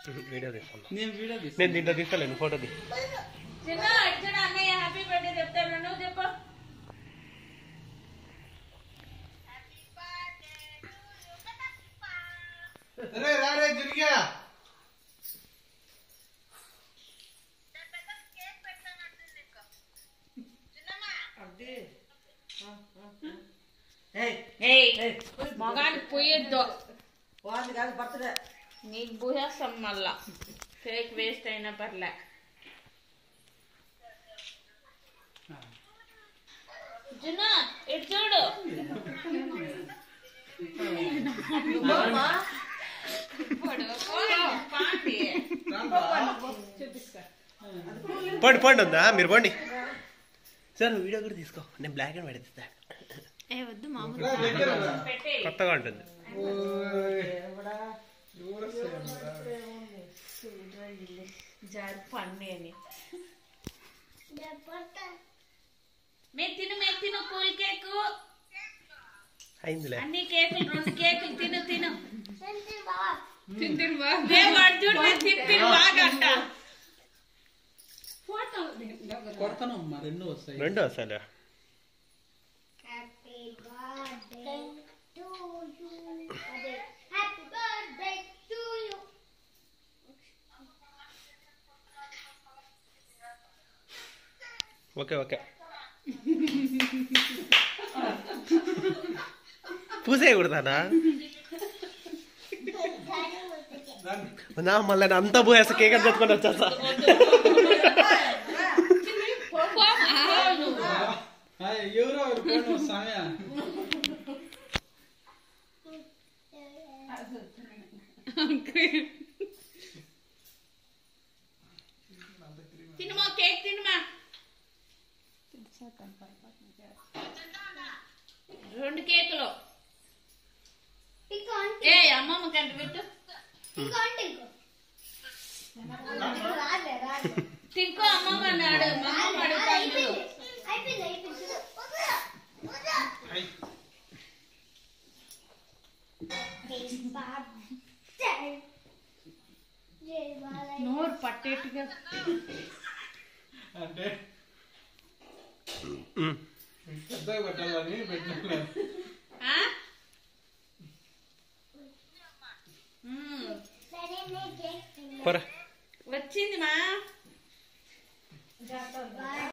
Video తీస్తాను నేను video తీస్తాను నేను దీంట్లో తీస్తాను ఫోటో తీ చిన్న ఇచ్చిన అన్నయ్య హ్యాపీ బర్త్డే చెప్తాను నువ్వు చెప్పు రే రా రే దుర్గా ఏయ్ మగానికి పోయొద్దు వాళ్ళు కాదు బర్త్డే నీకు పూసేస్తాం మళ్ళా కేక్ వేస్ట్ అయినా పర్లే జున్న ఇటు చూడు ఇప్పుడు పాండి పండి పండి ఉందా మీరు పండి సార్ నువ్వు వీడియో కూడా తీసుకో నేను బ్లాక్ అండ్ వైట్ తీస్తా ఏ వద్దు మామూలు రా దగ్గర రా. పెట్టే కొత్తగా ఉంటుంది ఓయ్. ఎవరు వస్తారు? జారి పండి అని మే తిను మే తిను కూల్ కేకు అయిందిలే అన్ని కేకులు రెండు కేకులు తిను తిను మే వాడు చూడు మే తిను తిను బాగా అంట కొడతాను అమ్మా రెండు వస్తాయి రెండు అసలు Happy birthday to you. అదే Happy birthday to you. Okay okay పూసేయకూడదానా నా మళ్ళీ నేను అంతా పూసేస్తా కేక్ అని తెచ్చుకొని వచ్చేస్తా హాయ్, ఎవరో ఎవరు పోయిన సమయ తినుమా కేక్ తినుమా రెండు కేకులు ఇంకో ఆంటీ ఏ అమ్మమ్మ కంట పెట్టు ఇంకో ఆంటీ ఇంకో రాలే రాలే తింకో అమ్మమ్మ అన్నాడు మా అమ్మమ్మ అడుగుతాను అయిపోయింది అయిపోయింది అయిపోయింది వదరా, వదరా. Happy birthday. జై బాలయ్య. నోరు పట్టేట్టుగా అంటే పెద్దగా పెట్టాలని పెట్టిన ఆ? మ్మ్. సరే నేను కేక్ తిన్నా. పోరా వచ్చింది మా Bye.